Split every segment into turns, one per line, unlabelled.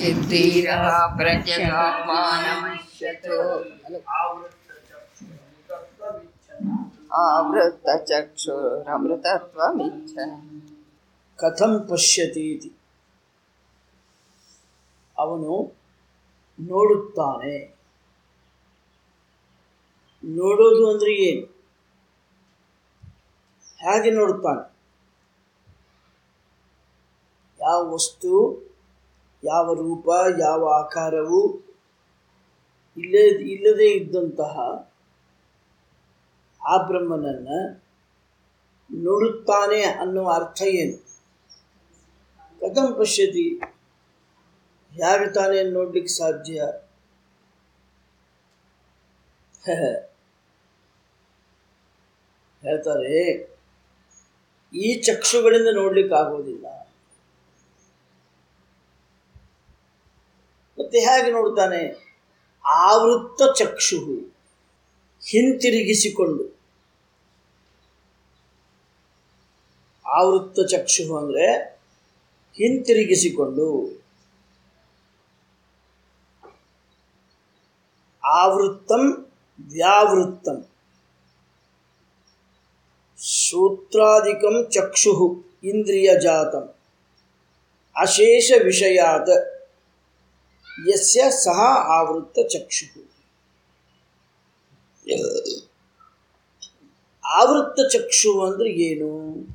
ಸಿದ್ಧೀರः ಪ್ರತ್ಯಗಾತ್ಮಾನಮಶ್ಯತು ಆವೃತ್ತಚಕ್ಷುರಮೃತತ್ವಮಿಚ್ಛ
ಕಥಂ ಪಶ್ಯತಿ ಇತಿ ಅವನು ನೋಡುತ್ತಾನೆ ನೋಡೋದು ಅಂದ್ರೆ ಏನು ಹೇಗೆ ನೋಡುತ್ತಾನೆ ಯಾವ ವಸ್ತು ಯಾವ ರೂಪ ಯಾವ ಆಕಾರವು ಇಲ್ಲೇ ಇಲ್ಲದೇ ಇದ್ದಂತಹ ಆ ಬ್ರಹ್ಮನನ್ನ ನೋಡುತ್ತಾನೆ ಅನ್ನುವ ಅರ್ಥ ಏನು ಕಥಂ ಪಶ್ಯತಿ ಹೇಗೆ ತಾನೇ ನೋಡ್ಲಿಕ್ಕೆ ಸಾಧ್ಯ ಹೇಳ್ತಾರೆ ಈ ಚಕ್ಷುಗಳಿಂದ ನೋಡ್ಲಿಕ್ಕೆ ಆಗೋದಿಲ್ಲ ಮತ್ತೆ ಹೇಗೆ ನೋಡ್ತಾನೆ ಆವೃತ್ತ ಚಕ್ಷು ಹಿಂತಿರುಗಿಸಿಕೊಂಡು ಆವೃತ್ತ ಚಕ್ಷು ಅಂದರೆ ಹಿಂತಿರುಗಿಸಿಕೊಂಡು ಆವೃತ್ತಂ ವ್ಯಾವೃತ್ತಂ ಸೂತ್ರಾದಿಕಂ ಚಕ್ಷು ಇಂದ್ರಿಯಜಾತಂ ಅಶೇಷ ವಿಷಯಾತ್ ಯಸ್ಯ ಸಹ ಆವೃತ್ತ ಚಕ್ಷು ಆವೃತ್ತ ಚಕ್ಷು ಅಂದ್ರೆ ಏನು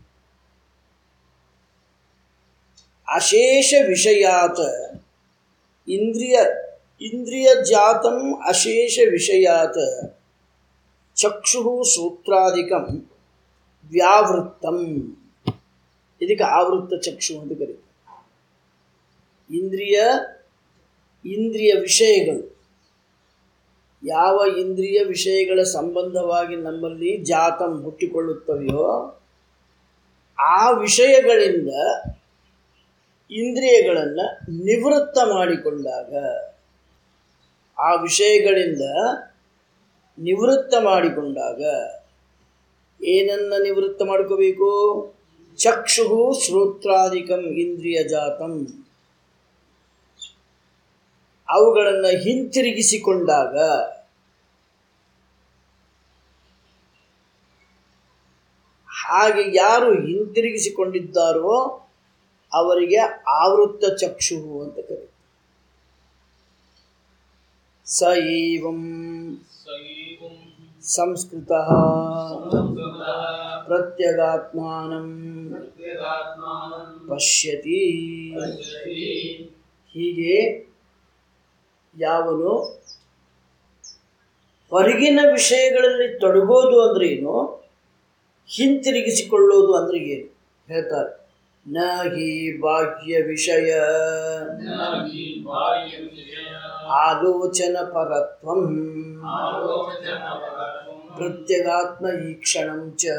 ಅಶೇಷ ವಿಷಯಾತ್ ಇಂದ್ರಿಯ ಇಂದ್ರಿಯ ಜಾತಂ ಅಶೇಷ ವಿಷಯಾತ್ ಚಕ್ಷು ಸೂತ್ರಾದಿಕಂ ವ್ಯಾವೃತ್ತಂ ಇದಕ್ಕೆ ಆವೃತ್ತ ಚಕ್ಷು ಅಂತ ಕರೀತಾರೆ ಇಂದ್ರಿಯ ಇಂದ್ರಿಯ ವಿಷಯಗಳು ಯಾವ ಇಂದ್ರಿಯ ವಿಷಯಗಳ ಸಂಬಂಧವಾಗಿ ನಮ್ಮಲ್ಲಿ ಜಾತಂ ಹುಟ್ಟಿಕೊಳ್ಳುತ್ತವೆಯೋ ಆ ವಿಷಯಗಳಿಂದ ಇಂದ್ರಿಯಗಳನ್ನು ನಿವೃತ್ತ ಮಾಡಿಕೊಂಡಾಗ ಆ ವಿಷಯಗಳಿಂದ ನಿವೃತ್ತ ಮಾಡಿಕೊಂಡಾಗ ಏನನ್ನ ನಿವೃತ್ತ ಮಾಡ್ಕೋಬೇಕು ಚಕ್ಷು ಶ್ರೋತ್ರಾದಿಕಂ ಇಂದ್ರಿಯ ಜಾತಂ ಅವುಗಳನ್ನು ಹಿಂತಿರುಗಿಸಿಕೊಂಡಾಗ ಹಾಗೆ ಯಾರು ಹಿಂತಿರುಗಿಸಿಕೊಂಡಿದ್ದಾರೋ ಅವರಿಗೆ ಆವೃತ್ತ ಚಕ್ಷು ಅಂತ ಕರೀತಾರೆ ಸ ಏವಂ ಸಂಸ್ಕೃತ ಪ್ರತ್ಯಗಾತ್ಮಾನಂ ಪಶ್ಯತಿ ಹೀಗೆ ಯಾವನು ಹೊರಗಿನ ವಿಷಯಗಳಲ್ಲಿ ತೊಡಗೋದು ಅಂದ್ರೆ ಏನು ಹಿಂತಿರುಗಿಸಿಕೊಳ್ಳೋದು ಅಂದ್ರೆ ಏನು ಹೇಳ್ತಾರೆ ನ ಹಿ ಬಾಹ್ಯ ವಿಷಯ ಆಲೋಚನ ಪರತ್ವಂ ಪ್ರತ್ಯಗಾತ್ಮ ಈಕ್ಷಣಂ ಚ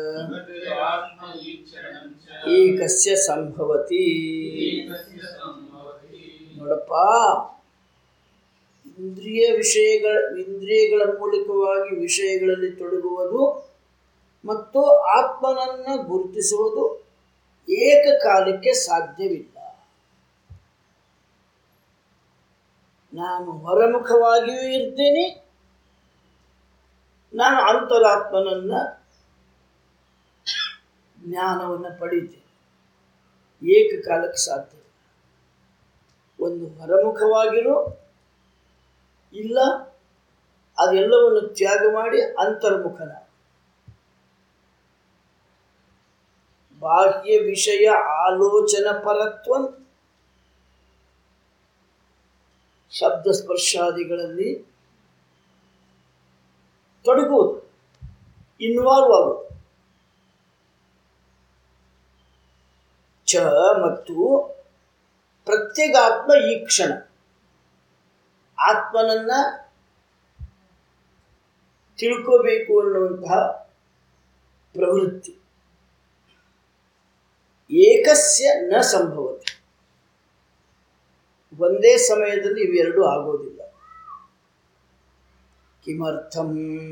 ಏಕಸ್ಯ ಸಂಭವತಿ ನೋಡಪ್ಪ ಇಂದ್ರಿಯ ವಿಷಯಗಳ ಇಂದ್ರಿಯಗಳ ಮೂಲಕವಾಗಿ ವಿಷಯಗಳಲ್ಲಿ ತೊಡಗುವುದು ಮತ್ತು ಆತ್ಮನನ್ನ ಗುರುತಿಸುವುದು ಏಕಕಾಲಕ್ಕೆ ಸಾಧ್ಯವಿಲ್ಲ ನಾನು ಹೊರಮುಖವಾಗಿಯೂ ಇರ್ತೇನೆ ನಾನು ಅಂತರಾತ್ಮನನ್ನ ಜ್ಞಾನವನ್ನು ಪಡೀತೇನೆ ಏಕಕಾಲಕ್ಕೆ ಸಾಧ್ಯ ಒಂದು ಹೊರಮುಖವಾಗಿರೋ ಇಲ್ಲ ಅದೆಲ್ಲವನ್ನು ತ್ಯಾಗ ಮಾಡಿ ಅಂತರ್ಮುಖನ ಬಾಹ್ಯ ವಿಷಯ ಆಲೋಚನ ಪರತ್ವ ಶಬ್ದ ಸ್ಪರ್ಶಾದಿಗಳಲ್ಲಿ ತೊಡಗುವುದು ಇನ್ವಾಲ್ವ್ ಆಗುವುದು ಚ ಮತ್ತು ಪ್ರತ್ಯೇಗಾತ್ಮ ಈ ಕ್ಷಣ ಆತ್ಮನನ್ನ ತಿಳ್ಕೋಬೇಕು ಅನ್ನುವಂತಹ ಪ್ರವೃತ್ತಿ ಏಕಸ್ಯ ನ ಸಂಭವತಿ ಒಂದೇ ಸಮಯದಲ್ಲಿ ಇವೆರಡೂ ಆಗೋದಿಲ್ಲ ಕಿಮರ್ಥಂ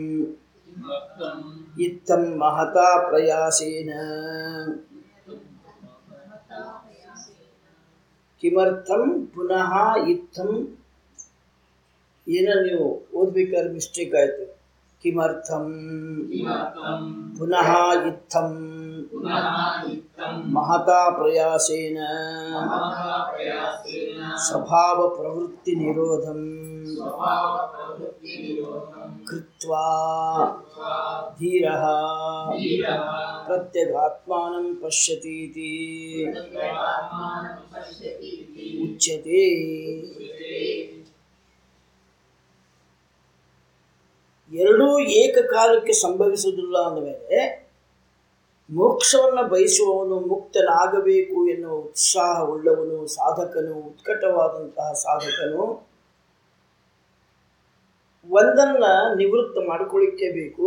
ಇತ್ತಂ ಮಹತಾ ಪ್ರಯಾಸೇನ ಕಿಮರ್ಥಂ ಪುನಃ ಇತ್ತಂ ಏನ ನೀವು ಓದ್ಬೇಕಾದ್ರೆ ಮಿಸ್ಟೇಕ್ ಆಯ್ತು ಕಿಮರ್ಥಂ
किमर्थं
ಪುನಃ ಇತ್ತಂ
पुनः इत्थं
ಮಹತಾ ಪ್ರಯಾಸೇನ
महाप्रयासेन
ಸ್ವಭಾವ ಪ್ರವೃತ್ತಿ ನಿರೋಧಂ
स्वभावप्रवृत्तिनिरोधं
ಕೃತ್ವಾ
कृत्वा
ಧೀರಃ
धीरः
ಪ್ರತ್ಯಗಾತ್ಮಾನಂ ಪಶ್ಯತೀತಿ
प्रत्यगात्मानं पश्यति इति
ಉಚ್ಯತೆ
उच्यते
ಎರಡೂ ಏಕಕಾಲಕ್ಕೆ ಸಂಭವಿಸುವುದಿಲ್ಲ ಅಂದಮೇಲೆ ಮೋಕ್ಷವನ್ನು ಬಯಸುವವನು ಮುಕ್ತನಾಗಬೇಕು ಎನ್ನುವ ಉತ್ಸಾಹ ಉಳ್ಳವನು ಸಾಧಕನು ಉತ್ಕಟವಾದಂತಹ ಸಾಧಕನು ಒಂದನ್ನ ನಿವೃತ್ತ ಮಾಡಿಕೊಳ್ಳಿಕ್ಕೆ ಬೇಕು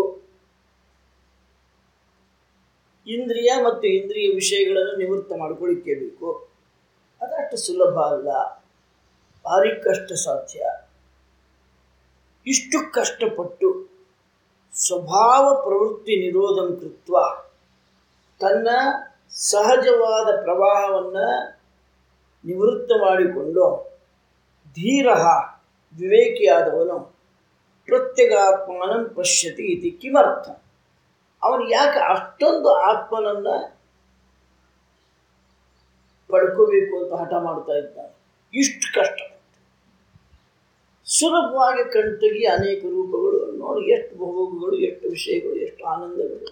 ಇಂದ್ರಿಯ ಮತ್ತು ಇಂದ್ರಿಯ ವಿಷಯಗಳನ್ನು ನಿವೃತ್ತ ಮಾಡಿಕೊಳ್ಳಿಕ್ಕೆ ಬೇಕು ಅದಷ್ಟು ಸುಲಭ ಅಲ್ಲ ಭಾರಿ ಕಷ್ಟ ಸಾಧ್ಯ ಇಷ್ಟು ಕಷ್ಟಪಟ್ಟು ಸ್ವಭಾವ ಪ್ರವೃತ್ತಿ ನಿರೋಧಂ ಕೃತ್ವ ತನ್ನ ಸಹಜವಾದ ಪ್ರವಾಹವನ್ನು ನಿವೃತ್ತ ಮಾಡಿಕೊಂಡು ಧೀರ ವಿವೇಕಿಯಾದವನು ಪ್ರತ್ಯಗಾತ್ಮನಂ ಪಶ್ಯತಿ ಇತಿ ಕಿಮರ್ಥ ಅವನು ಯಾಕೆ ಅಷ್ಟೊಂದು ಆತ್ಮನನ್ನು ಪಡ್ಕೋಬೇಕು ಅಂತ ಹಠ ಮಾಡ್ತಾ ಇದ್ದಾನೆ ಇಷ್ಟು ಕಷ್ಟಪಟ್ಟು ಸುಲಭವಾಗಿ ಕಣ್ತಗಿ ಅನೇಕ ರೂಪಗಳು ನೋಡಿ ಎಷ್ಟು ಭೋಗಗಳು ಎಷ್ಟು ವಿಷಯಗಳು ಎಷ್ಟು ಆನಂದಗಳು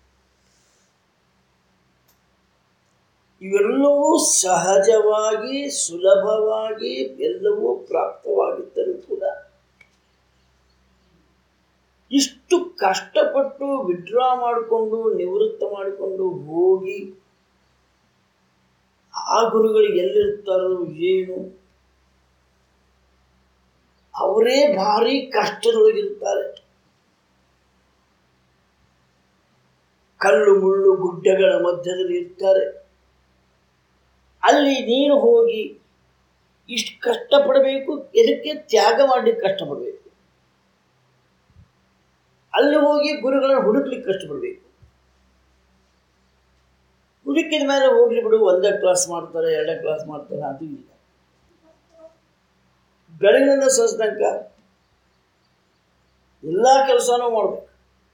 ಇವೆಲ್ಲವೂ ಸಹಜವಾಗಿ ಸುಲಭವಾಗಿ ಎಲ್ಲವೂ ಪ್ರಾಪ್ತವಾಗಿದ್ದರೂ ಕೂಡ ಇಷ್ಟು ಕಷ್ಟಪಟ್ಟು ವಿಡ್ರಾ ಮಾಡಿಕೊಂಡು ನಿವೃತ್ತ ಮಾಡಿಕೊಂಡು ಹೋಗಿ ಆ ಗುರುಗಳು ಎಲ್ಲಿರ್ತಾರೋ ಏನು ಅವರೇ ಭಾರಿ ಕಷ್ಟದೊಳಗಿರ್ತಾರೆ ಕಲ್ಲು ಮುಳ್ಳು ಗುಡ್ಡಗಳ ಮಧ್ಯದಲ್ಲಿ ಇರ್ತಾರೆ ಅಲ್ಲಿ ನೀನು ಹೋಗಿ ಇಷ್ಟು ಕಷ್ಟಪಡಬೇಕು ಎದಕ್ಕೆ ತ್ಯಾಗ ಮಾಡಲಿಕ್ಕೆ ಕಷ್ಟಪಡಬೇಕು ಅಲ್ಲಿ ಹೋಗಿ ಗುರುಗಳನ್ನು ಹುಡುಕ್ಲಿಕ್ಕೆ ಕಷ್ಟಪಡಬೇಕು ಹುಡುಕಿದ ಮೇಲೆ ಹೋಗ್ಲಿ ಬಿಡು ಒಂದೇ ಕ್ಲಾಸ್ ಮಾಡ್ತಾರೆ ಎರಡೇ ಕ್ಲಾಸ್ ಮಾಡ್ತಾರೆ ಅದು ಇಲ್ಲ ಬೆಳಗಿನಿಂದ ಸಂಜೆ ತನಕ ಎಲ್ಲ ಕೆಲಸನೂ ಮಾಡ್ಬೇಕು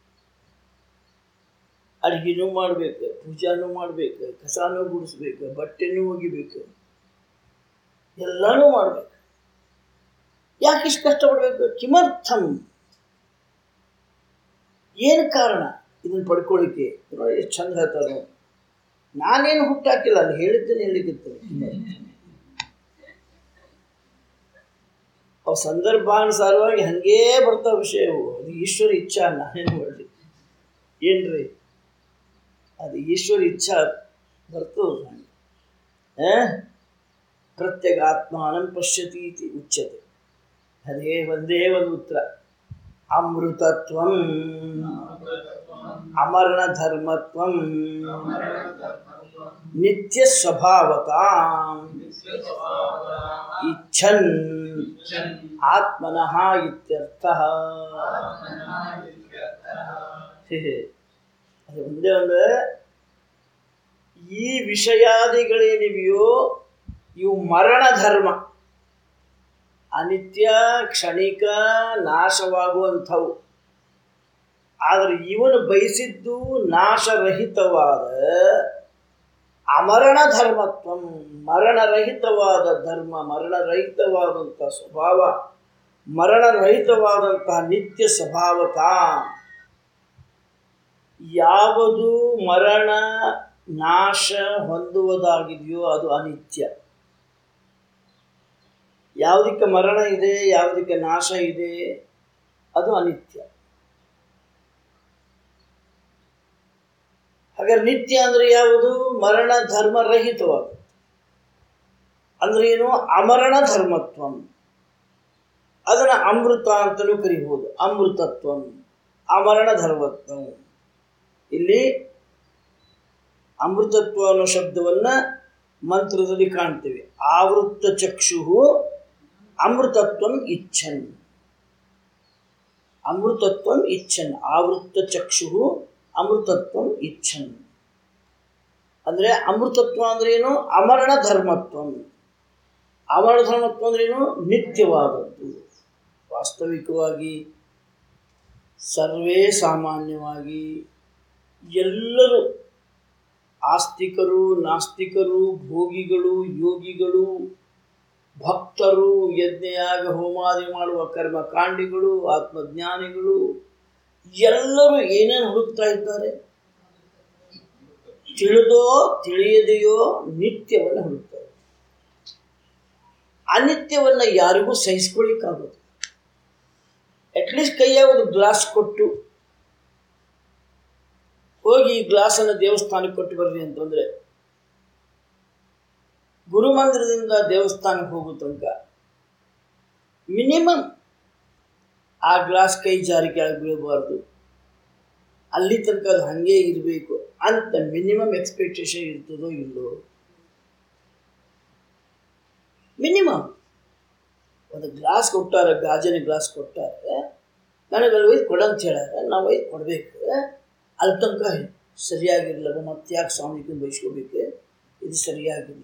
ಅಡುಗೆನೂ ಮಾಡಬೇಕು ಪೂಜಾನೂ ಮಾಡಬೇಕು ಕಸಾನೂ ಗುಡಿಸ್ಬೇಕು ಬಟ್ಟೆನೂ ಒಗಿಬೇಕು ಎಲ್ಲನೂ ಮಾಡಬೇಕು ಯಾಕೆ ಇಷ್ಟು ಕಷ್ಟಪಡಬೇಕು ಕಿಮರ್ಥಂ ಏನು ಕಾರಣ ಇದನ್ನು ಪಡ್ಕೊಳ್ಳಿಕ್ಕೆ ನೋಡಿ ಎಷ್ಟು ಚಂದ ಹೇಳ್ತಾರೆ ನೋಡಿ. ನಾನೇನು ಹುಟ್ಟಾಕಿಲ್ಲ ಅಲ್ಲಿ ಹೇಳಿದ್ದೇನೆ ಹೇಳಿಕ್ಕಿರ್ತೇನೆ ಅವು ಸಂದರ್ಭಾನುಸಾರವಾಗಿ ಹಂಗೇ ಬರ್ತಾವ ವಿಷಯವು ಅದು ಈಶ್ವರ ಇಚ್ಛಾ ನಾನೇನು ಮಾಡಲಿ ಏನ್ರಿ ಅದು ಈಶ್ವರ ಇಚ್ಛಾ ಬರ್ತದೆ ಹಂಗೆ ಆ? ಪ್ರತ್ಯಗಾತ್ಮಾನಂ ಪಶ್ಯತಿ ಇತಿ ಉಚ್ಯತೆ ಅದೇ ಒಂದೇ ಒಂದು ಉತ್ತರ ಅಮೃತತ್ವಂ ಅಮರಣ ಧರ್ಮತ್ವಂ ನಿತ್ಯ ಸ್ವಭಾವತ ಇಚ್ಛನ್ ಆತ್ಮನಃ ಇತ್ಯರ್ಥ ಹೇ, ಹೇ. ಅದು ಒಂದೇ ಒಂದು ಈ ವಿಷಯಾದಿಗಳೇನಿವೆಯೋ ಇವು ಮರಣ ಧರ್ಮ ಅನಿತ್ಯ ಕ್ಷಣಿಕ ನಾಶವಾಗುವಂಥವು ಆದರೆ ಇವನು ಬಯಸಿದ್ದು ನಾಶರಹಿತವಾದ ಅಮರಣ ಧರ್ಮತ್ವಂ ಮರಣರಹಿತವಾದ ಧರ್ಮ ಮರಣರಹಿತವಾದಂಥ ಸ್ವಭಾವ ಮರಣರಹಿತವಾದಂತಹ ನಿತ್ಯ ಸ್ವಭಾವತ ಯಾವುದು ಮರಣ ನಾಶ ಹೊಂದುವುದಾಗಿದೆಯೋ ಅದು ಅನಿತ್ಯ ಯಾವುದಕ್ಕೆ ಮರಣ ಇದೆ ಯಾವುದಕ್ಕೆ ನಾಶ ಇದೆ ಅದು ಅನಿತ್ಯ ಹಾಗಾದ್ರೆ ನಿತ್ಯ ಅಂದ್ರೆ ಯಾವುದು ಮರಣ ಧರ್ಮರಹಿತವಾದ ಅಂದ್ರೆ ಏನು ಅಮರಣ ಧರ್ಮತ್ವಂ ಅದನ್ನ ಅಮೃತ ಅಂತಲೂ ಕರಿಬಹುದು ಅಮೃತತ್ವಂ ಅಮರಣ ಧರ್ಮತ್ವಂ ಇಲ್ಲಿ ಅಮೃತತ್ವ ಅನ್ನೋ ಶಬ್ದವನ್ನ ಮಂತ್ರದಲ್ಲಿ ಕಾಣ್ತೇವೆ ಆವೃತ್ತ ಚಕ್ಷು ಅಮೃತತ್ವಂ ಇಚ್ಛನ್ ಅಮೃತತ್ವಂ ಇಚ್ಛನ್ ಆವೃತ್ತ ಚಕ್ಷು ಅಮೃತತ್ವಂ ಇಚ್ಛನ್ ಅಂದರೆ ಅಮೃತತ್ವ ಅಂದ್ರೆ ಏನು ಅಮರಣ ಧರ್ಮತ್ವಂ ಆವರಣ ಧರ್ಮತ್ವ ಅಂದ್ರೇನು ನಿತ್ಯವಾದದ್ದು ವಾಸ್ತವಿಕವಾಗಿ ಸರ್ವೇ ಸಾಮಾನ್ಯವಾಗಿ ಎಲ್ಲರೂ ಆಸ್ತಿಕರು ನಾಸ್ತಿಕರು ಭೋಗಿಗಳು ಯೋಗಿಗಳು ಭಕ್ತರು ಯಜ್ಞಯಾಗ ಹೋಮಾದಿ ಮಾಡುವ ಕರ್ಮಕಾಂಡಿಗಳು ಆತ್ಮಜ್ಞಾನಿಗಳು ಎಲ್ಲರೂ ಏನೇನು ಹುಡುಕ್ತಾ ಇದ್ದಾರೆ ತಿಳಿದೋ ತಿಳಿಯದೆಯೋ ನಿತ್ಯವನ್ನು ಹುಡುಕ್ತಾರೆ ಅನಿತ್ಯವನ್ನು ಯಾರಿಗೂ ಸಹಿಸ್ಕೊಳ್ಳಿಕ್ಕಾಗೋದು ಅಟ್ಲೀಸ್ಟ್ ಕೈಯಾಗ ಒಂದು ಗ್ಲಾಸ್ ಕೊಟ್ಟು ಹೋಗಿ ಈ ಗ್ಲಾಸನ್ನು ದೇವಸ್ಥಾನಕ್ಕೆ ಕೊಟ್ಟು ಬರ್ರಿ ಅಂತಂದರೆ ಗುರುಮಂದಿರದಿಂದ ದೇವಸ್ಥಾನಕ್ಕೆ ಹೋಗೋ ತನಕ ಮಿನಿಮಮ್ ಆ ಗ್ಲಾಸ್ ಕೈ ಜಾರಿ ಕೆಳಗೆ ಬೀಳಬಾರ್ದು ಅಲ್ಲಿ ತನಕ ಅದು ಹಾಗೆ ಇರಬೇಕು ಅಂತ ಮಿನಿಮಮ್ ಎಕ್ಸ್ಪೆಕ್ಟೇಷನ್ ಇರ್ತದೋ ಇಲ್ಲೋ ಮಿನಿಮಮ್ ಒಂದು ಗ್ಲಾಸ್ ಕೊಟ್ಟಾರೆ ಗಾಜಿನ ಗ್ಲಾಸ್ ಕೊಟ್ಟಾರೆ ನನಗೆ ಅಲ್ಲಿ ಒಯ್ದು ಕೊಡಂತ ಹೇಳ್ಯಾರ ನಾವು ಒಯ್ದು ಕೊಡಬೇಕು ಅಲ್ಲಿ ತನಕ ಸರಿಯಾಗಿರಲಿಲ್ಲ ಮತ್ತೆ ಯಾಕೆ ಸ್ವಾಮಿಗೆ ಬಯಸ್ಕೋಬೇಕು ಇದು ಸರಿಯಾಗಿರಲಿ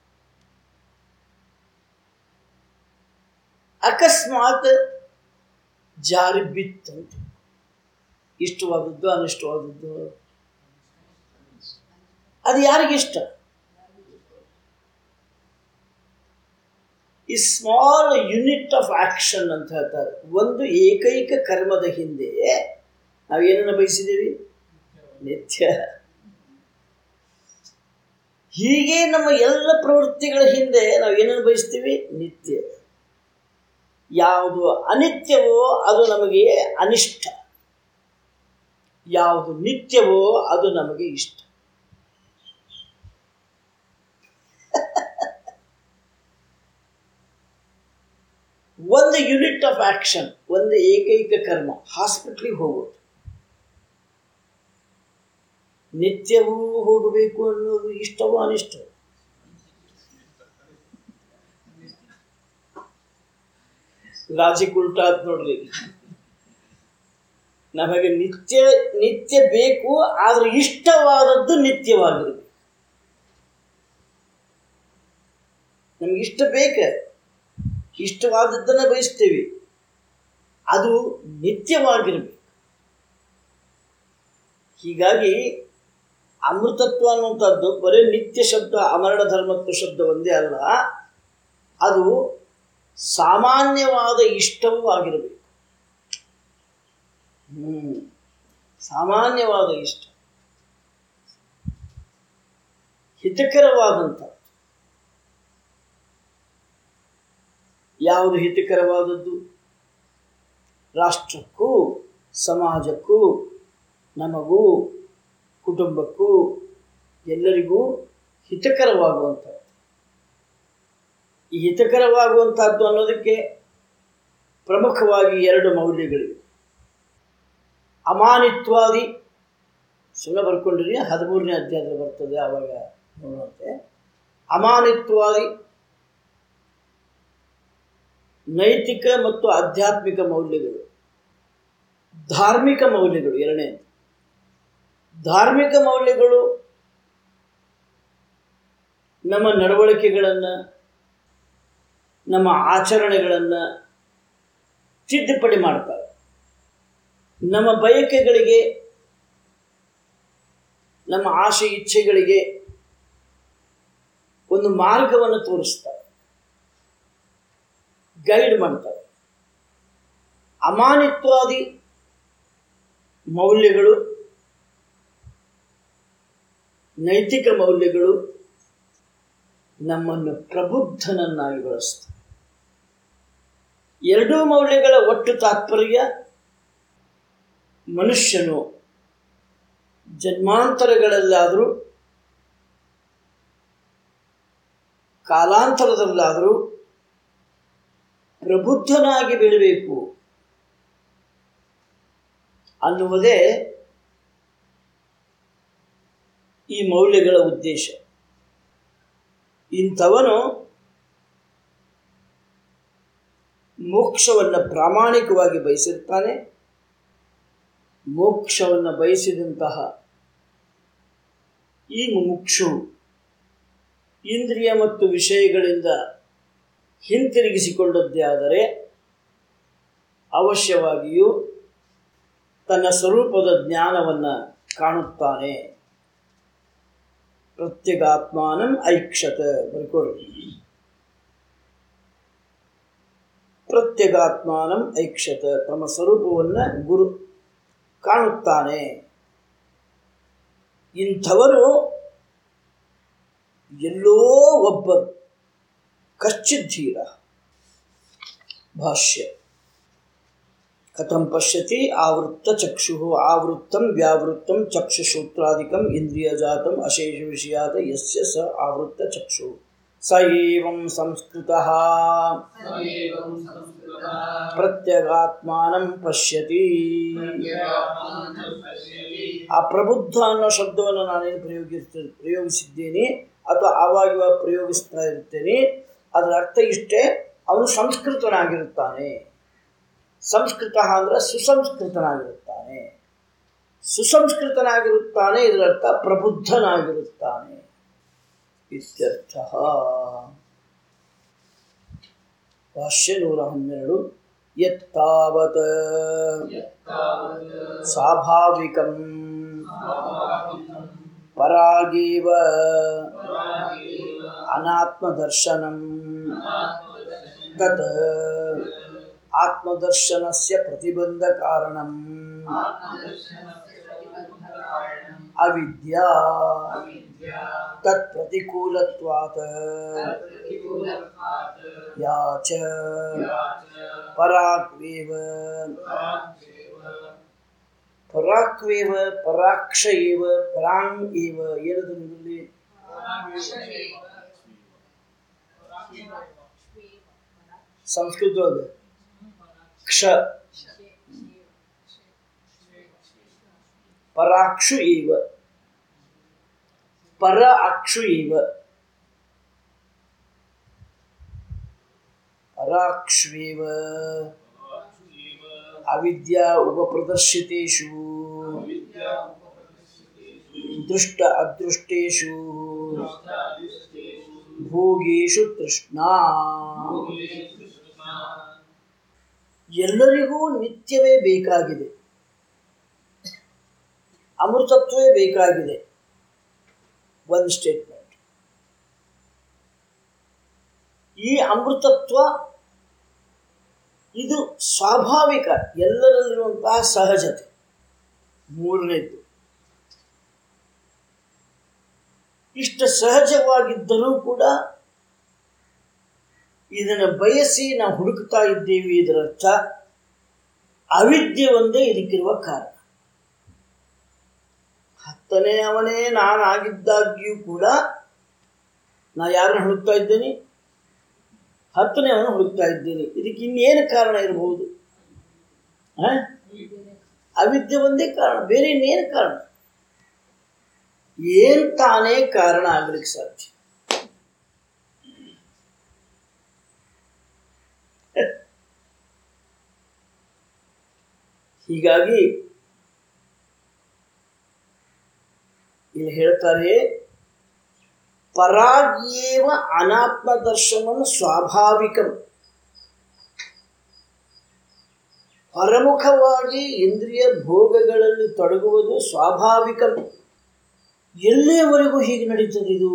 ಅಕಸ್ಮಾತ್ ಜಾರಿ ಬಿತ್ತಂತ ಇಷ್ಟವಾದದ್ದು ಅನಿಷ್ಟವಾದದ್ದು ಅದು ಯಾರಿಗಿಷ್ಟ ಈ ಸ್ಮಾಲ್ ಯೂನಿಟ್ ಆಫ್ ಆಕ್ಷನ್ ಅಂತ ಹೇಳ್ತಾರೆ ಒಂದು ಏಕೈಕ ಕರ್ಮದ ಹಿಂದೆ ನಾವು ಏನನ್ನು ಬಯಸಿದ್ದೀವಿ ನಿತ್ಯ ಹೀಗೆ ನಮ್ಮ ಎಲ್ಲ ಪ್ರವೃತ್ತಿಗಳ ಹಿಂದೆ ನಾವು ಏನನ್ನು ಬಯಸ್ತೀವಿ ನಿತ್ಯ ಯಾವುದು ಅನಿತ್ಯವೋ ಅದು ನಮಗೆ ಅನಿಷ್ಟ ಯಾವುದು ನಿತ್ಯವೋ ಅದು ನಮಗೆ ಇಷ್ಟ ಒಂದು ಯೂನಿಟ್ ಆಫ್ ಆಕ್ಷನ್ ಒಂದು ಏಕೈಕ ಕರ್ಮ ಹಾಸ್ಪಿಟ್ಲಿಗೆ ಹೋಗೋದು ನಿತ್ಯವೂ ಹೋಗಬೇಕು ಅನ್ನೋದು ಇಷ್ಟವೋ ಅನಿಷ್ಟವೋ ಲಾಜಿಕ್ ಉಲ್ಟಾತ್ ನೋಡ್ರಿ ನಮಗೆ ನಿತ್ಯ ನಿತ್ಯ ಬೇಕು ಆದ್ರೆ ಇಷ್ಟವಾದದ್ದು ನಿತ್ಯವಾಗಿರಬೇಕು ನಮ್ಗೆ ಇಷ್ಟ ಬೇಕ ಇಷ್ಟವಾದದ್ದನ್ನು ಬಯಸ್ತೇವೆ ಅದು ನಿತ್ಯವಾಗಿರಬೇಕು ಹೀಗಾಗಿ ಅಮೃತತ್ವ ಅನ್ನುವಂಥದ್ದು ಬರೀ ನಿತ್ಯ ಶಬ್ದ ಅಮರಣ ಧರ್ಮತ್ವ ಶಬ್ದ ಒಂದೇ ಅಲ್ಲ ಅದು ಸಾಮಾನ್ಯವಾದ ಇಷ್ಟವೂ ಆಗಿರಬೇಕು ಹ್ಮ್ ಸಾಮಾನ್ಯವಾದ ಇಷ್ಟ ಹಿತಕರವಾದಂಥ ಯಾವುದು ಹಿತಕರವಾದದ್ದು ರಾಷ್ಟ್ರಕ್ಕೂ ಸಮಾಜಕ್ಕೂ ನಮಗೂ ಕುಟುಂಬಕ್ಕೂ ಎಲ್ಲರಿಗೂ ಹಿತಕರವಾಗುವಂಥದ್ದು ಈ ಹಿತಕರವಾಗುವಂಥದ್ದು ಅನ್ನೋದಕ್ಕೆ ಪ್ರಮುಖವಾಗಿ ಎರಡು ಮೌಲ್ಯಗಳಿವೆ ಅಮಾನಿತ್ವಾದಿ ಸುಮ್ಮನೆ ಬರ್ಕೊಂಡಿರಿ ಹದಿಮೂರನೇ ಅಧ್ಯಾಯದಲ್ಲಿ ಬರ್ತದೆ ಆವಾಗ ನೋಡುವಂತೆ ಅಮಾನಿತ್ವಾದಿ ನೈತಿಕ ಮತ್ತು ಆಧ್ಯಾತ್ಮಿಕ ಮೌಲ್ಯಗಳು ಧಾರ್ಮಿಕ ಮೌಲ್ಯಗಳು ಎರಡನೇ ಧಾರ್ಮಿಕ ಮೌಲ್ಯಗಳು ನಮ್ಮ ನಡವಳಿಕೆಗಳನ್ನು ನಮ್ಮ ಆಚರಣೆಗಳನ್ನು ತಿದ್ದುಪಡಿ ಮಾಡ್ತಾರೆ ನಮ್ಮ ಬಯಕೆಗಳಿಗೆ ನಮ್ಮ ಆಸೆ ಇಚ್ಛೆಗಳಿಗೆ ಒಂದು ಮಾರ್ಗವನ್ನು ತೋರಿಸ್ತಾರೆ ಗೈಡ್ ಮಾಡ್ತಾರೆ ಅಮಾನಿತ್ವಾದಿ ಮೌಲ್ಯಗಳು ನೈತಿಕ ಮೌಲ್ಯಗಳು ನಮ್ಮನ್ನು ಪ್ರಬುದ್ಧನನ್ನಾಗಿ ಬಳಸ್ತವೆ ಎರಡೂ ಮೌಲ್ಯಗಳ ಒಟ್ಟು ತಾತ್ಪರ್ಯ ಮನುಷ್ಯನು ಜನ್ಮಾಂತರಗಳಲ್ಲಾದರೂ ಕಾಲಾಂತರದಲ್ಲಾದರೂ ಪ್ರಬುದ್ಧನಾಗಿ ಬೆಳಬೇಕು ಅನ್ನುವುದೇ ಈ ಮೌಲ್ಯಗಳ ಉದ್ದೇಶ ಇಂಥವನು ಮೋಕ್ಷವನ್ನು ಪ್ರಾಮಾಣಿಕವಾಗಿ ಬಯಸಿರ್ತಾನೆ ಮೋಕ್ಷವನ್ನು ಬಯಸಿದಂತಹ ಈ ಮುಮುಕ್ಷು ಇಂದ್ರಿಯ ಮತ್ತು ವಿಷಯಗಳಿಂದ ಹಿಂತಿರುಗಿಸಿಕೊಂಡದ್ದೇ ಆದರೆ ಅವಶ್ಯವಾಗಿಯೂ ತನ್ನ ಸ್ವರೂಪದ ಜ್ಞಾನವನ್ನು ಕಾಣುತ್ತಾನೆ ಪ್ರತ್ಯಗಾತ್ಮಾನಂ ಐಕ್ಷತ ಬರ್ಕೊಡ್ರಿ ಪ್ರತ್ಯಗಾತ್ಮಾನಂ ಐಕ್ಷತ ತಮ್ಮ ಸ್ವರೂಪವನ್ನು ಗುರು ಕಾಣುತ್ತಾನೆ ಇಂಥವರು ಎಲ್ಲೋ ಒಬ್ಬರು ಕಶ್ಚಿದ್ದೀರ ಭಾಷ್ಯ ಕಥಂ ಪಶ್ಯತಿ ಆವೃತ್ತ ಚಕ್ಷು ಆವೃತ್ತಂ ವ್ಯಾವೃತ್ತಂ ಚಕ್ಷುಶ್ರೋತ್ರಾದಿಕಂ ಇಂದ್ರಿಯಜಾತಂ ಅಶೇಷ ವಿಷಯಾತ ಯಸ್ಯ ಸ ಆವೃತ್ತ ಚಕ್ಷು ಸ ಏವಂ ಸಂಸ್ಕೃತಃ
समेवं संस्कृतः
ಪ್ರತ್ಯಗಾತ್ಮಾನಂ ಪಶ್ಯತಿ
प्रत्यगात्मानं पश्यति
ಆ ಪ್ರಬುದ್ಧ ಅನ್ನೋ ಶಬ್ದವನ್ನು ನಾನೇನು ಪ್ರಯೋಗಿಸ್ತ ಪ್ರಯೋಗಿಸಿದ್ದೇನೆ ಅಥವಾ ಆವಾಗ ಪ್ರಯೋಗಿಸ್ತಾ ಇರ್ತೇನೆ ಅದರ ಅರ್ಥ ಇಷ್ಟೇ ಅವನು ಸಂಸ್ಕೃತನಾಗಿರುತ್ತಾನೆ ಸಂಸ್ಕೃತ ಅಂದ್ರೆ ಸುಸಂಸ್ಕೃತನಾಗಿರುತ್ತಾನೆ ಸುಸಂಸ್ಕೃತನಾಗಿರುತ್ತಾನೆ ಇದರರ್ಥ ಪ್ರಬುದ್ಧನಾಗಿರುತ್ತಾನೆ ಇತ್ಯರ್ಥ ಭಾಷ್ಯ ನೂರ ಹನ್ನೆರಡು ಯತ್ತಾವತ್
यत्तावत्
ಸ್ವಾಭಾವಿಕಂ
स्वाभाविकं
ಪರಾಗೇವ
परागेव
ಅನಾತ್ಮದರ್ಶನಂ
आत्मदर्शनं
ತತ್ ಆತ್ಮದರ್ಶನಸ್ಯ ಪ್ರತಿಬಂಧ ಕಾರಣಂ
आत्मदर्शनस्य प्रतिबन्धकारणम्
ಅವಿದ್ಯಾ
अविद्या
ತತ್ ಪ್ರತಿಕೂಲತ್ವಾತ್
तत्प्रतिकूलत्वात्
ಯಾ ಚ
या च
ಪರಾಕ್ವೇವ
पराग्रेव
ಪರಾಕ್ವೇವ ಪರಾಕ್ಷ ಏವ ಪರಾಂಗ್ ಏವ ಏನದು ನಿಮ್ಮಲ್ಲಿ ಸಂಸ್ಕೃತದೊಳಗೆ ಕ್ಷ ಪರಾಕ್ಷು ಏವ ಪರ ಅಕ್ಷು ಏವ ಪರಾಕ್ಷೇವ ಅವಿದ್ಯಾ ಉಪಪ್ರದರ್ಶಿತೇಷು ದೃಷ್ಟ ಅದೃಷ್ಟೇಷು ಭೋಗೇಶು ತೃಷ್ಣಾ ಎಲ್ಲರಿಗೂ ನಿತ್ಯವೇ ಬೇಕಾಗಿದೆ ಅಮೃತತ್ವವೇ ಬೇಕಾಗಿದೆ ಒಂದು ಸ್ಟೇಟ್ಮೆಂಟ್ ಈ ಅಮೃತತ್ವ ಇದು ಸ್ವಾಭಾವಿಕ ಎಲ್ಲರಲ್ಲಿರುವಂತಹ ಸಹಜತೆ ಮೂರನೇದ್ದು ಇಷ್ಟು ಸಹಜವಾಗಿದ್ದರೂ ಕೂಡ ಇದನ್ನು ಬಯಸಿ ನಾವು ಹುಡುಕ್ತಾ ಇದ್ದೇವೆ ಇದರರ್ಥ ಅವಿದ್ಯೆ ಒಂದೇ ಇದಕ್ಕಿರುವ ಕಾರಣ ಹತ್ತನೇ ಅವನೇ ನಾನಾಗಿದ್ದಾಗ್ಯೂ ಕೂಡ ನಾ ಯಾರನ್ನ ಹುಡುಕ್ತಾ ಇದ್ದೇನೆ ಹತ್ತನೇ ಅವನು ಹುಡುಕ್ತಾ ಇದ್ದೇನೆ ಇದಕ್ಕೆ ಇನ್ನೇನು ಕಾರಣ ಇರಬಹುದು ಆ? ಅವಿದ್ಯೆ ಒಂದೇ ಕಾರಣ ಬೇರೆ ಇನ್ನೇನು ಕಾರಣ ಏನ್ ತಾನೇ ಕಾರಣ ಆಗ್ಲಿಕ್ಕೆ ಸಾಧ್ಯ ಹೀಗಾಗಿ ಇಲ್ಲಿ ಹೇಳ್ತಾರೆ ಪರಾಗ್ಯೇವ ಅನಾತ್ಮ ದರ್ಶನ ಸ್ವಾಭಾವಿಕಂ ಹೊರಮುಖವಾಗಿ ಇಂದ್ರಿಯ ಭೋಗಗಳಲ್ಲಿ ತೊಡಗುವುದು ಸ್ವಾಭಾವಿಕಂ ಎಲ್ಲಿಯವರೆಗೂ ಹೀಗೆ ನಡೀತದೆ ಇದು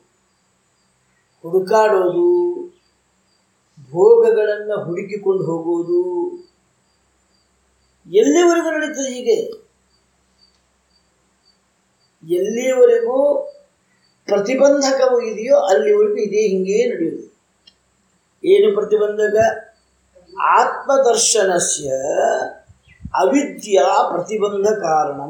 ಹುಡುಕಾಡೋದು ಭೋಗಗಳನ್ನು ಹುಡುಕಿಕೊಂಡು ಹೋಗುವುದು ಎಲ್ಲಿವರೆಗೂ ನಡೀತದೆ ಹೀಗೆ ಎಲ್ಲಿಯವರೆಗೂ ಪ್ರತಿಬಂಧಕವು ಇದೆಯೋ ಅಲ್ಲಿವರೆಗೂ ಇದೇ ಹಿಂಗೇ ನಡೆಯುವುದು ಏನು ಪ್ರತಿಬಂಧಕ ಆತ್ಮದರ್ಶನಸ್ಯ ಅವಿದ್ಯಾ ಪ್ರತಿಬಂಧ ಕಾರಣಂ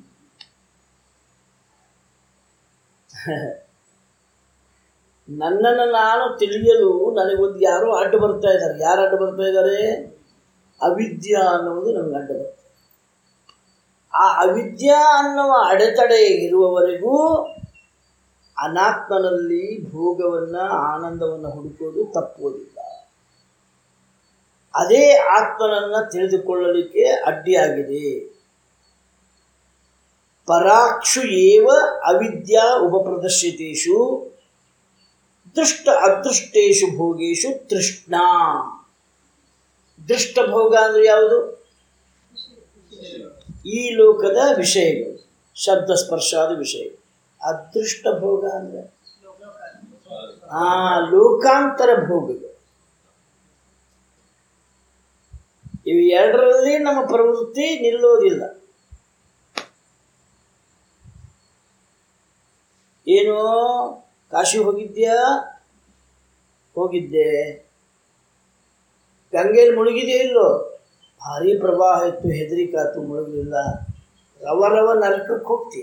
ನನ್ನನ್ನು ನಾನು ತಿಳಿಯಲು ನನಗೊಂದು ಯಾರೋ ಅಡ್ಡ ಬರ್ತಾ ಇದ್ದಾರೆ ಯಾರು ಅಡ್ಡ ಬರ್ತಾ ಇದ್ದಾರೆ ಅವಿದ್ಯಾ ಅನ್ನುವುದು ನಮ್ಗೆ ಅಡ್ಡ ಬರ್ತದೆ ಆ ಅವಿದ್ಯಾ ಅನ್ನುವ ಅಡೆತಡೆ ಇರುವವರೆಗೂ ಅನಾತ್ಮನಲ್ಲಿ ಭೋಗವನ್ನು ಆನಂದವನ್ನು ಹುಡುಕೋದು ತಪ್ಪುವುದಿಲ್ಲ ಅದೇ ಆತ್ಮನನ್ನು ತಿಳಿದುಕೊಳ್ಳಲಿಕ್ಕೆ ಅಡ್ಡಿಯಾಗಿದೆ ಪರಾಕ್ಷು ಏವ ಅವಿದ್ಯಾ ಉಪಪ್ರದರ್ಶಿತೇಷು ದೃಷ್ಟ ಅದೃಷ್ಟೇಶು ಭೋಗೇಶು ತೃಷ್ಣಾ ದೃಷ್ಟ ಭೋಗ ಅಂದ್ರೆ ಯಾವುದು ಈ ಲೋಕದ ವಿಷಯಗಳು ಶಬ್ದ ಸ್ಪರ್ಶಾದ ವಿಷಯ ಅದೃಷ್ಟ ಭೋಗ ಅಂದ್ರೆ ಆ ಲೋಕಾಂತರ ಭೋಗಗಳು ಇವು ಎರಡರಲ್ಲಿ ನಮ್ಮ ಪ್ರವೃತ್ತಿ ನಿಲ್ಲೋದಿಲ್ಲ ಏನು ಕಾಶಿ ಹೋಗಿದ್ಯಾ ಹೋಗಿದ್ದೆ ಗಂಗೆಯಲ್ಲಿ ಮುಳುಗಿದೆಯೋ ಇಲ್ಲೋ ಭಾರಿ ಪ್ರವಾಹ ಇತ್ತು ಹೆದರಿಕಾತು ಮುಳುಗಲಿಲ್ಲ ರವ ರವ ನರಕಕ್ಕೆ ಹೋಗ್ತೀಯ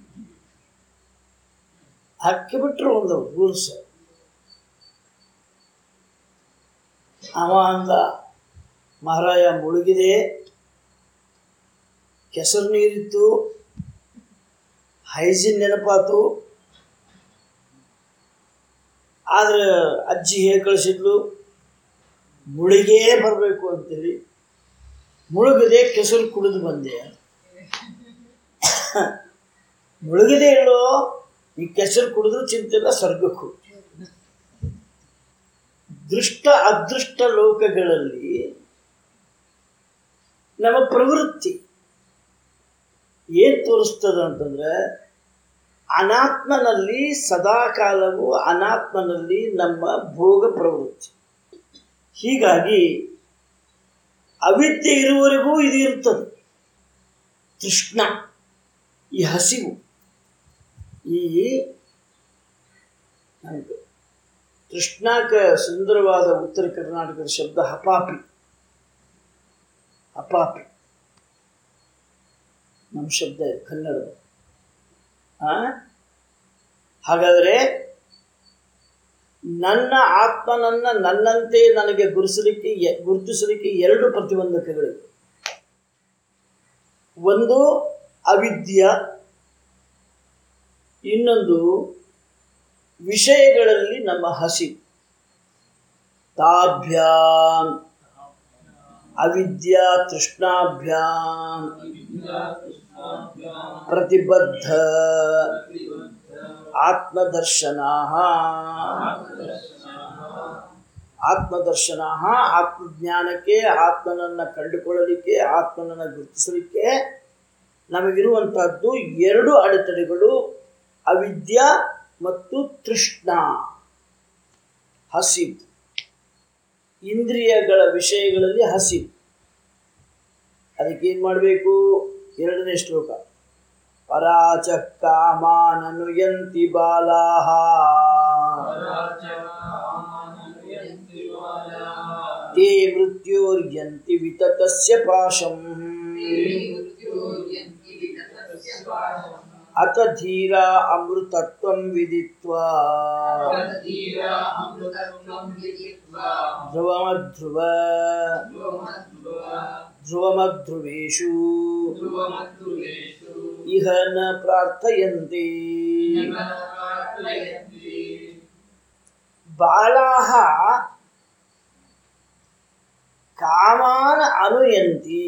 ಹಾಕಿ ಬಿಟ್ರು ಒಂದು ರೂಲ್ಸ್ ಅವ ಅಂದ ಮಹಾರಾಯ ಮುಳುಗಿದೆ ಕೆಸರು ನೀರಿತ್ತು ಹೈಜಿನ್ ನೆನಪಾತು ಆದ್ರೆ ಅಜ್ಜಿ ಹೇಗೆ ಕಳಿಸಿದ್ಲು ಮುಳುಗೇ ಬರಬೇಕು ಅಂತೇಳಿ ಮುಳುಗದೆ ಕೆಸರು ಕುಡಿದು ಬಂದೆ ಮುಳುಗದೆ ಇಲ್ಲೋ ಈ ಕೆಸರು ಕುಡಿದ್ರು ಚಿಂತೆ ಇಲ್ಲ ಸ್ವರ್ಗಕ್ಕೆ ಹೋಗ್ತೀಯ ದೃಷ್ಟ ಅದೃಷ್ಟ ಲೋಕಗಳಲ್ಲಿ ನಮ್ಮ ಪ್ರವೃತ್ತಿ ಏನು ತೋರಿಸ್ತದ ಅಂತಂದ್ರೆ ಅನಾತ್ಮನಲ್ಲಿ ಸದಾಕಾಲವು ಅನಾತ್ಮನಲ್ಲಿ ನಮ್ಮ ಭೋಗ ಪ್ರವೃತ್ತಿ ಹೀಗಾಗಿ ಅವಿದ್ಯೆ ಇರುವವರೆಗೂ ಇದು ಇರ್ತದೆ ತೃಷ್ಣ ಈ ಹಸಿವು ಈ ನಮ್ಗೆ ತೃಷ್ಣಾಕ ಸುಂದರವಾದ ಉತ್ತರ ಕರ್ನಾಟಕದ ಶಬ್ದ ಹಪಾಪಿ ಹಪಾಪಿ ನಮ್ಮ ಶಬ್ದ ಇದು ಕನ್ನಡದ ಆ? ಹಾಗಾದರೆ ನನ್ನ ಆತ್ಮನನ್ನ ನನ್ನಂತೆ ನನಗೆ ಗುರುಸಲಿಕ್ಕೆ ಎ- ಗುರುತಿಸಲಿಕ್ಕೆ ಎರಡು ಪ್ರತಿಬಂಧಕಗಳಿವೆ ಒಂದು ಅವಿದ್ಯ ಇನ್ನೊಂದು ವಿಷಯಗಳಲ್ಲಿ ನಮ್ಮ ಹಸಿವು ತಾಭ್ಯಾಂ ಅವಿದ್ಯಾ ತೃಷ್ಣಾಭ್ಯಾಂ ಪ್ರತಿಬದ್ಧ ಆತ್ಮದರ್ಶನ ಆತ್ಮದರ್ಶನ ಆತ್ಮಜ್ಞಾನಕ್ಕೆ ಆತ್ಮನನ್ನು ಕಂಡುಕೊಳ್ಳಲಿಕ್ಕೆ ಆತ್ಮನನ್ನು ಗುರುತಿಸಲಿಕ್ಕೆ ನಮಗಿರುವಂತಹದ್ದು ಎರಡು ಅಡೆತಡೆಗಳು ಅವಿದ್ಯಾ ಮತ್ತು ತೃಷ್ಣ ಹಸಿವು ಇಂದ್ರಿಯಗಳ ವಿಷಯಗಳಲ್ಲಿ ಹಸಿವು ಅದಕ್ಕೇನು ಮಾಡಬೇಕು ಎರಡನೇ ಶ್ಲೋಕ ಪರಾಚ ಕಾಮಾನನುಯಂತಿ ಬಾಲಾಹ ತೇ ಮೃತ್ಯೋರ್ಯಂತಿ ವಿತತಸ್ಯ ಪಾಶಂ ಅತ ಧೀರ ಅಮೃತತ್ವಂ ವಿದಿತ್ವಾ ಧ್ರುವಮಧ್ರುವ ಧ್ರುವಮಧ್ರುವೇಷು ಇಹ ನ ಪ್ರಾರ್ಥಯಂತೆ ಬಾಲಾಹ ಕಾಮಾನ ಅನುಯಂತಿ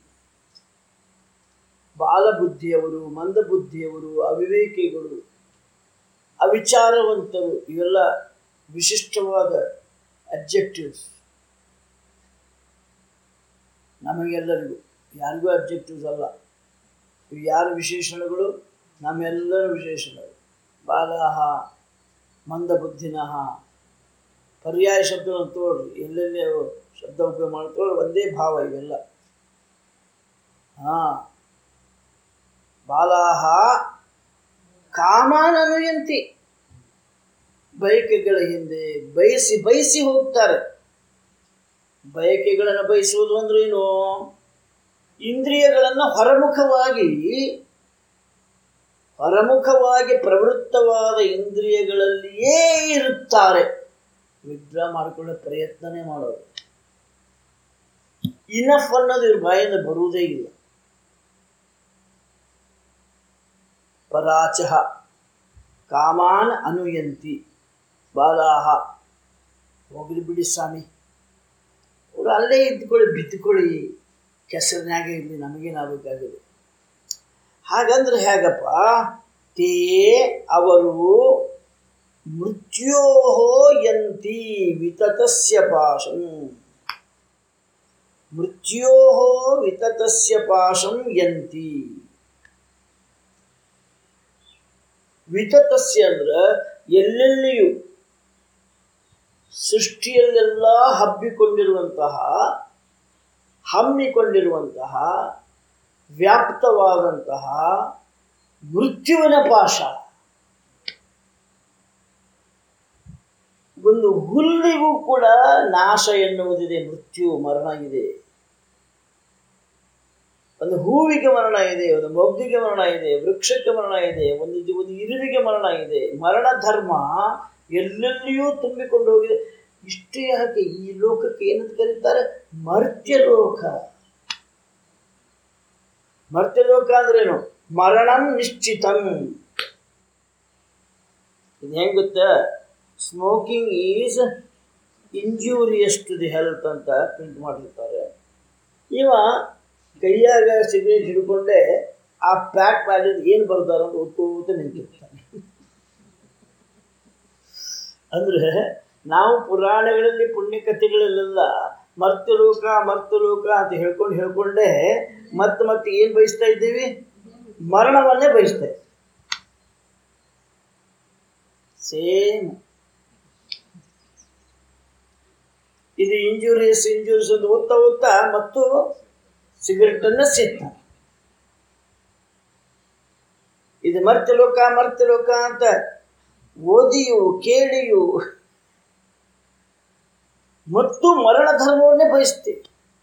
ಬಾಲಬುದ್ಧಿಯವರು ಮಂದಬುದ್ಧಿಯವರು ಅವಿವೇಕಿಗಳು ಅವಿಚಾರವಂತರು ಇವೆಲ್ಲ ವಿಶಿಷ್ಟವಾದ ಅಬ್ಜೆಕ್ಟಿವ್ಸ್ ನಮಗೆಲ್ಲರಿಗೂ ಯಾರಿಗೂ ಅಬ್ಜೆಕ್ಟಿವ್ಸ್ ಅಲ್ಲ ಇವು ಯಾರ ವಿಶೇಷಣಗಳು ನಮ್ಮೆಲ್ಲರ ವಿಶೇಷಣಗಳು ಬಾಲಾಹ ಮಂದಬುದ್ಧಿನಃ ಪರ್ಯಾಯ ಶಬ್ದವನ್ನು ತೋಡ್ರಿ ಎಲ್ಲೆಲ್ಲಿ ಅವು ಶಬ್ದ ಉಪಯೋಗ ಮಾಡ್ಕೊಳ್ಳಿ ಒಂದೇ ಭಾವ ಇವೆಲ್ಲ ಹಾಂ ಬಾಲಾಹ ಕಾಮಾನನುಯಂತಿ ಬಯಕೆಗಳ ಹಿಂದೆ ಬಯಸಿ ಬಯಸಿ ಹೋಗ್ತಾರೆ ಬಯಕೆಗಳನ್ನು ಬಯಸುವುದು ಅಂದ್ರೆ ಏನು ಇಂದ್ರಿಯಗಳನ್ನು ಹೊರಮುಖವಾಗಿ ಹೊರಮುಖವಾಗಿ ಪ್ರವೃತ್ತವಾದ ಇಂದ್ರಿಯಗಳಲ್ಲಿಯೇ ಇರುತ್ತಾರೆ ವಿಡ್ರಾ ಮಾಡಿಕೊಳ್ಳೋ ಪ್ರಯತ್ನನೇ ಮಾಡೋದು ಇನಫ್ ಅನ್ನೋದು ಇವ್ರ ಬಾಯಿಂದ ಬರುವುದೇ ಇಲ್ಲ ಪರಾಚಃ ಕಾಮಾನ್ ಅನುಯಂತಿ ಬಾಲಾಹ ಹೋಗ್ಲಿ ಬಿಡಿ ಸ್ವಾಮಿ ಅವರು ಅಲ್ಲೇ ಇದ್ಕೊಳ್ಳಿ ಬಿದ್ದುಕೊಳ್ಳಿ ಕೆಸರಿನಾಗೆ ಇರಲಿ ನಮಗೇನಾಗಬೇಕಾಗಿದೆ ಹಾಗಂದ್ರೆ ಹೇಗಪ್ಪ ತೇ ಅವರು ಮೃತ್ಯೋ ಯಂತಿ ವಿತತಸ್ಯ ಪಾಶಂ ಮೃತ್ಯೋ ವಿತತಸ್ಯ ಪಾಶಂ ಯಂತಿ ವಿತತಸ್ಯ ಅಂದ್ರೆ ಎಲ್ಲೆಲ್ಲಿಯೂ ಸೃಷ್ಟಿಯಲ್ಲೆಲ್ಲ ಹಬ್ಬಿಕೊಂಡಿರುವಂತಹ ಹಮ್ಮಿಕೊಂಡಿರುವಂತಹ ವ್ಯಾಪ್ತವಾದಂತಹ ಮೃತ್ಯುವಿನ ಪಾಶ ಒಂದು ಹುಲ್ಲಿಗೂ ಕೂಡ ನಾಶ ಎನ್ನುವುದಿದೆ ಮೃತ್ಯು ಮರಣ ಇದೆ ಒಂದು ಹೂವಿಗೆ ಮರಣ ಇದೆ ಒಂದು ಮೊಗ್ಗಿಗೆ ಮರಣ ಇದೆ ವೃಕ್ಷಕ್ಕೆ ಮರಣ ಇದೆ ಒಂದು ಇದು- ಒಂದು ಇರುವಿಗೆ ಮರಣ ಇದೆ ಮರಣ ಧರ್ಮ ಎಲ್ಲೆಲ್ಲಿಯೂ ತುಂಬಿಕೊಂಡು ಹೋಗಿದೆ ಇಷ್ಟೇ ಯಾಕೆ ಈ ಲೋಕಕ್ಕೆ ಏನಂತ ಕರೀತಾರೆ ಮರ್ತ್ಯ ಲೋಕ ಮರ್ತ್ಯ ಲೋಕ ಅಂದ್ರೇನು ಮರಣಂ ನಿಶ್ಚಿತಂ ಇದು ಹೆಂಗ್ ಗೊತ್ತಾ smoking is injurious to the health ಅಂತ ಪ್ರಿಂಟ್ ಮಾಡಿರ್ತಾರೆ ಇವ ಕೈಯಾಗ ಸಿಗರೇಟ್ ಹಿಡ್ಕೊಂಡೆ ಆ ಪ್ಯಾಕ್ ಮೇಲೆ ಏನು ಬರ್ತಾರ ಅಂತ ಓದ್ಕೋತ ನಿಂತಿರ್ತಾನೆ ಅಂದ್ರೆ ನಾವು ಪುರಾಣಗಳಲ್ಲಿ ಪುಣ್ಯಕಥೆಗಳಲ್ಲೆಲ್ಲ ಮರ್ತಲೋಕ ಮರ್ತಲೋಕ ಅಂತ ಹೇಳ್ಕೊಂಡು ಹೇಳ್ಕೊಂಡೆ ಮತ್ತೆ ಮತ್ತೆ ಏನು ಬಯಸ್ತಾ ಇದ್ದೀವಿ ಮರಣವನ್ನೇ ಬಯಸ್ತಾ ಇದ್ದೀವಿ ಸೇಮ್ ಇದು ಇಂಜುರಿಯಸ್ ಇಂಜುರಿಯಸ್ ಅಂತ ಓದ್ತಾ ಓದ್ತಾ ಮತ್ತು ಸಿಗರೆಟನ್ನು ಸೇರ್ತಾನೆ ಇದು ಮರ್ತಲೋಕ ಮರ್ತಲೋಕ ಅಂತ ಓದಿಯು ಕೇಳಿಯು ಮತ್ತು ಮರಣ ಧರ್ಮವನ್ನೇ ಬಯಸ್ತೀವಿ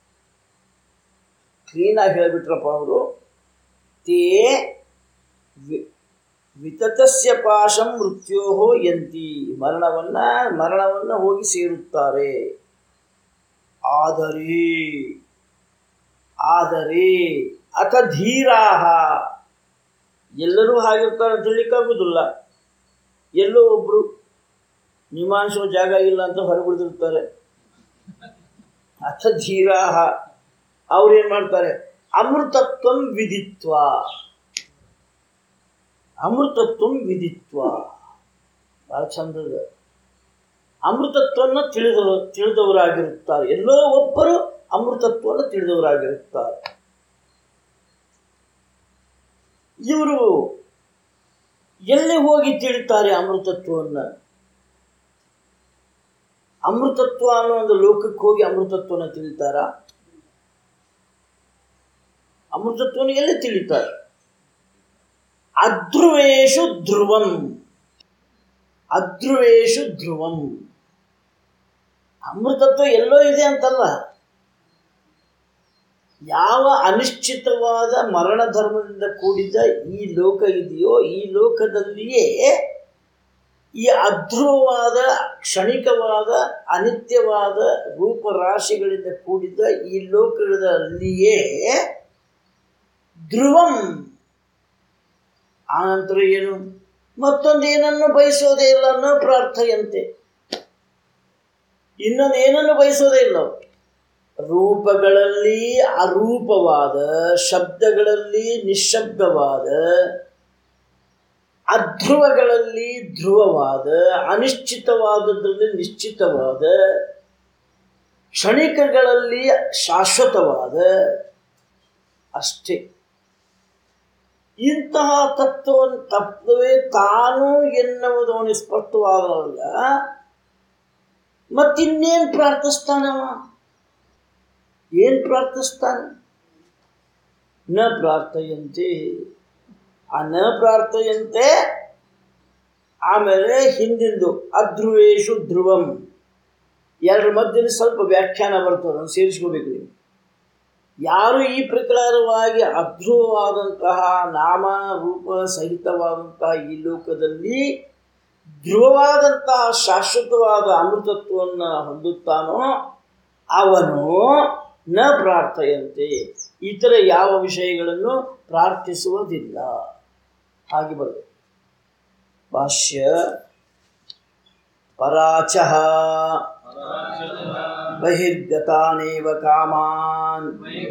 ಕ್ಲೀನಾಗಿ ಹೇಳಿಬಿಟ್ರಪ್ಪ ಅವರು ತೇ ವಿ- ವಿತತಸ್ಯ ಪಾಶಂ ಮೃತ್ಯೋ ಯಂತಿ ಮರಣವನ್ನ ಮರಣವನ್ನ ಹೋಗಿ ಸೇರುತ್ತಾರೆ ಆದರೆ ಆದರೆ ಅಥ ಧೀರಾಹ ಎಲ್ಲರೂ ಹಾಗಿರ್ತಾರೆ ಅಂತ ಹೇಳಿಕ್ಕಾಗುದಿಲ್ಲ ಎಲ್ಲೋ ಒಬ್ರು ನಿಮಾಂಶೋ ಜಾಗ ಇಲ್ಲ ಅಂತ ಹೊರಗುಳಿದಿರ್ತಾರೆ ಅಥ ಧೀರಾಹ ಅವ್ರೇನ್ ಮಾಡ್ತಾರೆ ಅಮೃತತ್ವಂ ವಿದಿತ್ವ ಅಮೃತತ್ವಂ ವಿದಿತ್ವ ಬಹಳ ಚಂದದ ಅಮೃತತ್ವವನ್ನು ತಿಳಿದ ತಿಳಿದವರಾಗಿರುತ್ತಾರೆ ಎಲ್ಲೋ ಒಬ್ಬರು ಅಮೃತತ್ವವನ್ನು ತಿಳಿದವರಾಗಿರುತ್ತಾರೆ ಇವರು ಎಲ್ಲಿ ಹೋಗಿ ತಿಳಿತಾರೆ ಅಮೃತತ್ವವನ್ನು ಅಮೃತತ್ವ ಅನ್ನೋ ಒಂದು ಲೋಕಕ್ಕೆ ಹೋಗಿ ಅಮೃತತ್ವನ ತಿಳಿತಾರ ಅಮೃತತ್ವನ ಎಲ್ಲಿ ತಿಳಿತಾರೆ ಅಧ್ರುವೇಶು ಧ್ರುವಂ ಅಧ್ರುವೇಶು ಧ್ರುವಂ ಅಮೃತತ್ವ ಎಲ್ಲೋ ಇದೆ ಅಂತಲ್ಲ ಯಾವ ಅನಿಶ್ಚಿತವಾದ ಮರಣ ಧರ್ಮದಿಂದ ಕೂಡಿದ ಈ ಲೋಕ ಇದೆಯೋ ಈ ಲೋಕದಲ್ಲಿಯೇ ಈ ಅಧ್ರುವವಾದ ಕ್ಷಣಿಕವಾದ ಅನಿತ್ಯವಾದ ರೂಪರಾಶಿಗಳಿಂದ ಕೂಡಿದ ಈ ಲೋಕದಲ್ಲಿಯೇ ಧ್ರುವಂ ಆನಂತರ ಏನು ಮತ್ತೊಂದು ಏನನ್ನು ಬಯಸೋದೇ ಇಲ್ಲ ಅನ್ನೋ ಪ್ರಾರ್ಥೆಯಂತೆ ಇನ್ನೊಂದು ಏನನ್ನು ಬಯಸೋದೇ ಇಲ್ಲ ಅವ್ರು. ರೂಪಗಳಲ್ಲಿ ಅರೂಪವಾದ ಶಬ್ದಗಳಲ್ಲಿ ನಿಶ್ಶಬ್ದವಾದ ಅಧ್ರುವಗಳಲ್ಲಿ ಧ್ರುವವಾದ ಅನಿಶ್ಚಿತವಾದದ್ರಲ್ಲಿ ನಿಶ್ಚಿತವಾದ ಕ್ಷಣಿಕಗಳಲ್ಲಿ ಶಾಶ್ವತವಾದ ಅಷ್ಟೇ ಇಂತಹ ತತ್ವವನ್ನು ತತ್ವವೇ ತಾನು ಎನ್ನುವುದು ಅವನಿಗೆ ಸ್ಪಷ್ಟವಾಗಲ್ಲ ಮತ್ತಿನ್ನೇನು ಪ್ರಾರ್ಥಿಸ್ತಾನವ ಏನು ಪ್ರಾರ್ಥಿಸ್ತಾನೆ ನ ಪ್ರಾರ್ಥಯಂತೆ ಆ ನ ಪ್ರಾರ್ಥಯಂತೆ ಆಮೇಲೆ ಹಿಂದಿಂದು ಅಧ್ರುವೇಶು ಧ್ರುವಂ ಎರಡರ ಮಧ್ಯದಲ್ಲಿ ಸ್ವಲ್ಪ ವ್ಯಾಖ್ಯಾನ ಬರ್ತದೆ ಅದನ್ನು ಸೇರಿಸ್ಕೋಬೇಕು ನೀವು ಯಾರು ಈ ಪ್ರಕಾರವಾಗಿ ಅಧ್ರುವವಾದಂತಹ ನಾಮ ರೂಪ ಸಹಿತವಾದಂತಹ ಈ ಲೋಕದಲ್ಲಿ ಧ್ರುವವಾದಂತಹ ಶಾಶ್ವತವಾದ ಅಮೃತತ್ವವನ್ನು ಹೊಂದುತ್ತಾನೋ ಅವನು ನ ಪ್ರಾರ್ಥಯಂತೆ ಇತರ ಯಾವ ವಿಷಯಗಳನ್ನು ಪ್ರಾರ್ಥಿಸುವುದಿಲ್ಲ ಹಾಗೆ ಬರಬೇಕು ಭಾಷ್ಯ ಪರಾಚಃ ಬಹಿರ್ಗತಾನೇವ ಕಾಮಾನ್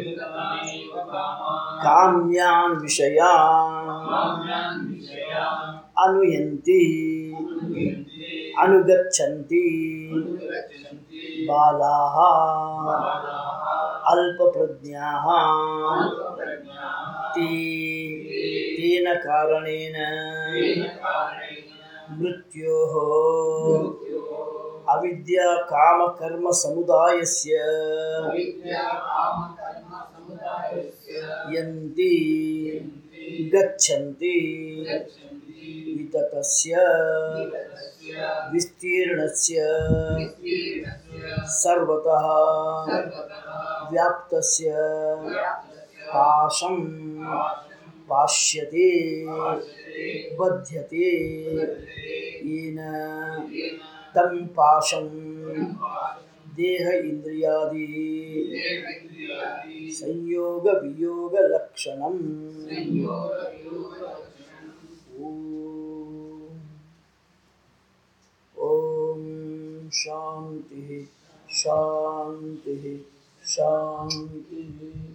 ಕಾಮ್ಯಾನ್ ವಿಷಯಾನ್ ಅನುಯಂತಿ ಅನುಗಚ್ಚಂತಿ
अनुगच्छन्ति
ಬಾಲಾಹ
बालाः
ಅಲ್ಪಪ್ರಜ್ಞಾಃ
प्रज्ञाः
ತೇ ತೇನ ಕಾರಣೇನ
तेन कारणेन
ಮೃತ್ಯೋಃ
मृत्योः
ಅವಿದ್ಯಾ ಕಾಮ ಕರ್ಮ ಸಮುದಾಯಸ್ಯ
अविद्या कामकर्मसमुदायस्य
ಯಂತಿ ಗಚ್ಚಂತಿ
गच्छन्ति
ವಿತತಸ್ಯ
तस्य
ವಿಸ್ತೀರ್ಣಸ್ಯ
विस्तीर्णस्य
ಸರ್ವತಃ
सर्वतः
ವ್ಯಾಪ್ತಸ್ಯ
व्याप्तस्य
ಪಾಶಂ
पाशं
ಪಾಶ್ಯತೆ
पाश्यते
ಬಧ್ಯತೆ ಏನ
येन
ತಂ ಪಾಶಂ
पाशं
ದೇಹ ಇಂದ್ರಿಯಾದಿ
देहेन्द्रियादि
ಸಂಯೋಗ ವಿಯೋಗ ಲಕ್ಷಣಂ
संयोगयोगलक्षणम्
ಓಂ ಶಾಂತಿ ಶಾಂತಿ ಶಾಂತಿ